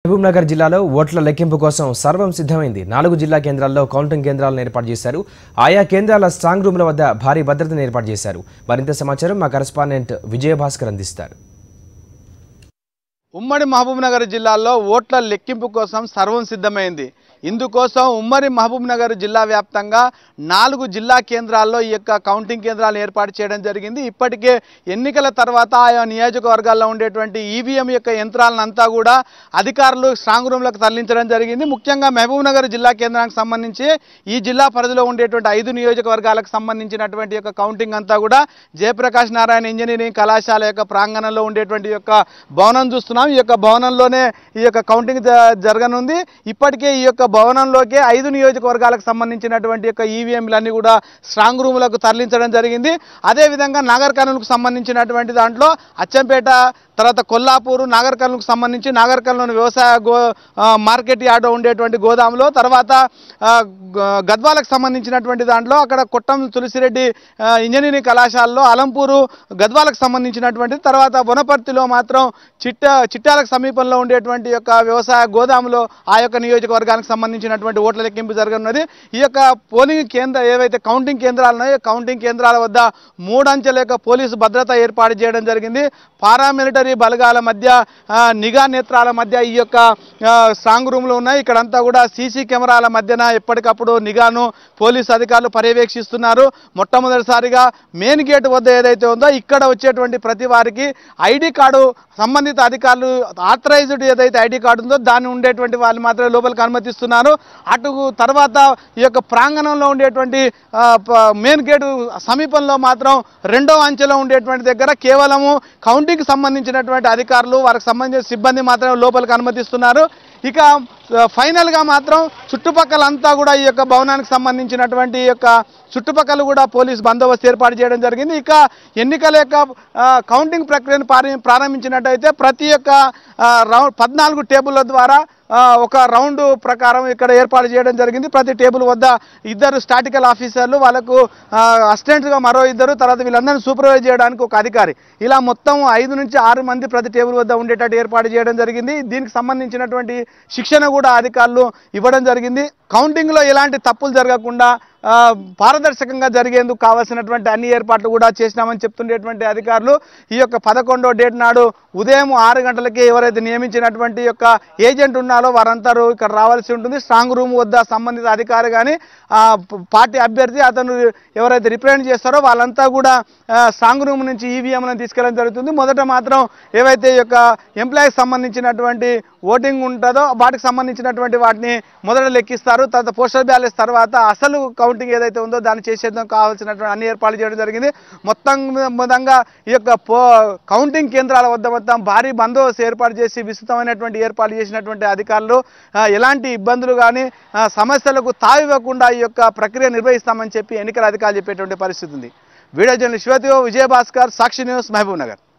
మహబూబ్ నగర్ జిల్లాలో ఓట్ల లెక్కింపు కోసం సర్వం సిద్ధమైంది నాలుగు జిల్లా కేంద్రాల్లో కౌంటింగ్ కేంద్రాలను ఏర్పాటు చేశారు ఆయా కేంద్రాల స్ట్రాంగ్ రూమ్ల వద్ద భారీ భద్రతను ఏర్పాటు చేశారు మరింత సమాచారం మా కరెస్పాండెంట్ విజయభాస్కర్ అందిస్తారు ఉమ్మడి మహబూబ్ నగర్ జిల్లాలో ఓట్ల లెక్కింపు కోసం సర్వం సిద్ధమైంది ఇందుకోసం ఉమ్మడి మహబూబ్ నగర్ జిల్లా వ్యాప్తంగా నాలుగు జిల్లా కేంద్రాల్లో ఈ యొక్క కౌంటింగ్ కేంద్రాలు ఏర్పాటు చేయడం జరిగింది ఇప్పటికే ఎన్నికల తర్వాత ఆయా నియోజకవర్గాల్లో ఉండేటువంటి ఈవీఎం యొక్క యంత్రాలను అంతా కూడా అధికారులు స్ట్రాంగ్ రూమ్లకు తరలించడం జరిగింది ముఖ్యంగా మహబూబ్ నగర్ జిల్లా కేంద్రానికి సంబంధించి ఈ జిల్లా పరిధిలో ఉండేటువంటి ఐదు నియోజకవర్గాలకు సంబంధించినటువంటి యొక్క కౌంటింగ్ అంతా కూడా జయప్రకాష్ నారాయణ ఇంజనీరింగ్ కళాశాల యొక్క ప్రాంగణంలో ఉండేటువంటి యొక్క భవనం చూస్తున్నాం ఈ యొక్క భవనంలోనే ఈ యొక్క కౌంటింగ్ జ- జరగనుంది ఇప్పటికే ఈ యొక్క భవనంలోకే ఐదు నియోజకవర్గాలకు సంబంధించినటువంటి యొక్క ఈవీఎంలన్నీ కూడా స్ట్రాంగ్ రూములకు తరలించడం జరిగింది అదేవిధంగా నాగర్ కర్నూలుకు సంబంధించినటువంటి దాంట్లో అచ్చంపేట తర్వాత కొల్లాపూరు నాగర్ కర్నూలుకు సంబంధించి నాగర్ కర్నూలు వ్యవసాయ గో ఆ, మార్కెట్ యార్డ్ ఉండేటువంటి గోదాంలో తర్వాత ఆ, గ- గద్వాలకు సంబంధించినటువంటి దాంట్లో అక్కడ కొట్టం తులసిరెడ్డి ఆ, ఇంజనీరింగ్ కళాశాలలో అలంపూరు గద్వాలకు సంబంధించినటువంటి తర్వాత వనపర్తిలో మాత్రం చిట్ట చిట్టాలకు సమీపంలో ఉండేటువంటి యొక్క వ్యవసాయ గోదాములో ఆ యొక్క నియోజకవర్గానికి సంబంధించినటువంటి ఓట్ల లెక్కింపు జరగనున్నది ఈ యొక్క పోలింగ్ కేంద్ర ఏవైతే కౌంటింగ్ కేంద్రాలు ఉన్నాయో కౌంటింగ్ కేంద్రాల వద్ద మూడంచెల యొక్క పోలీసు భద్రత ఏర్పాటు చేయడం జరిగింది పారామిలిటరీ బలగాల మధ్య ఆ, నిఘా నేత్రాల మధ్య ఈ యొక్క ఆ, స్ట్రాంగ్ రూమ్లు ఉన్నాయి ఇక్కడంతా కూడా సీసీ కెమెరాల మధ్యన ఎప్పటికప్పుడు నిఘాను పోలీసు అధికారులు పర్యవేక్షిస్తున్నారు మొట్టమొదటిసారిగా మెయిన్ గేట్ వద్ద ఏదైతే ఉందో ఇక్కడ వచ్చేటువంటి ప్రతి వారికి ఐడి కార్డు సంబంధిత అధికారులు ఆథరైజ్డ్ ఏదైతే ఐడి కార్డు ఉందో దాన్ని ఉండేటువంటి వాళ్ళు మాత్రమే లోపలికి అనుమతిస్తున్నారు అటు తర్వాత ఈ యొక్క ప్రాంగణంలో ఉండేటువంటి ఆ, ప- మెయిన్ గేటు సమీపంలో మాత్రం రెండో అంచెలో ఉండేటువంటి దగ్గర కేవలము కౌంటింగ్కి సంబంధించినటువంటి అధికారులు వారికి సంబంధించిన సిబ్బంది మాత్రమే లోపలికి అనుమతిస్తున్నారు ఇక ఆ, ఫైనల్గా మాత్రం చుట్టుపక్కల అంతా కూడా ఈ యొక్క భవనానికి సంబంధించినటువంటి ఈ యొక్క చుట్టుపక్కల కూడా పోలీస్ బందోబస్తు ఏర్పాటు చేయడం జరిగింది ఇక ఎన్నికల యొక్క ఆ, కౌంటింగ్ ప్రక్రియను ప్రారం- ప్రారంభించినట్టయితే ప్రతి ఒక్క ఆ, రౌండ్ పద్నాలుగు టేబుల్ల ద్వారా ఆ, ఒక రౌండ్ ప్రకారం ఇక్కడ ఏర్పాటు చేయడం జరిగింది ప్రతి టేబుల్ వద్ద ఇద్దరు స్టాటికల్ ఆఫీసర్లు వాళ్ళకు ఆ, అసిస్టెంట్గా మరో ఇద్దరు తర్వాత వీళ్ళందరినీ సూపర్వైజ్ చేయడానికి ఒక అధికారి ఇలా మొత్తం ఐదు నుంచి ఆరు మంది ప్రతి టేబుల్ వద్ద ఉండేటట్టు ఏర్పాటు చేయడం జరిగింది దీనికి సంబంధించినటువంటి శిక్షణ కూడా అధికారులు ఇవ్వడం జరిగింది కౌంటింగ్లో ఎలాంటి తప్పులు జరగకుండా ఆ, పారదర్శకంగా జరిగేందుకు కావాల్సినటువంటి అన్ని ఏర్పాట్లు కూడా చేసినామని చెప్తుండేటువంటి అధికారులు ఈ యొక్క పదకొండో డేట్ నాడు ఉదయం ఆరు గంటలకి ఎవరైతే నియమించినటువంటి యొక్క ఏజెంట్ ఉన్నారో వారందరూ ఇక్కడ రావాల్సి ఉంటుంది స్ట్రాంగ్ రూమ్ వద్ద సంబంధిత అధికారి కానీ పార్టీ అభ్యర్థి అతను ఎవరైతే రిప్రజెంట్ చేస్తారో వాళ్ళంతా కూడా ఆ, స్ట్రాంగ్ రూమ్ నుంచి ఈవీఎంలను తీసుకెళ్ళడం జరుగుతుంది మొదట మాత్రం ఏవైతే ఈ యొక్క ఎంప్లాయీకి సంబంధించినటువంటి ఓటింగ్ ఉంటుందో వాటికి సంబంధించినటువంటి వాటిని మొదట లెక్కిస్తారు తర్వాత పోస్టల్ బ్యాలెన్స్ తర్వాత అసలు కౌంటింగ్ ఏదైతే ఉందో దాన్ని చేసేందుకు కావాల్సినటువంటి అన్ని ఏర్పాట్లు చేయడం జరిగింది మొత్తం విధంగా ఈ యొక్క పో కౌంటింగ్ కేంద్రాల వద్ద మొత్తం భారీ బందోబస్తు ఏర్పాటు చేసి విస్తృతమైనటువంటి ఏర్పాటు చేసినటువంటి అధికారులు ఆ, ఎలాంటి ఇబ్బందులు కానీ సమస్యలకు తావివ్వకుండా ఈ యొక్క ప్రక్రియ నిర్వహిస్తామని చెప్పి ఎన్నికల అధికారులు చెప్పేటువంటి పరిస్థితి ఉంది వీడియో జర్నలిస్ట్ శివతివో విజయభాస్కర్ సాక్షి న్యూస్ మహబూబ్ నగర్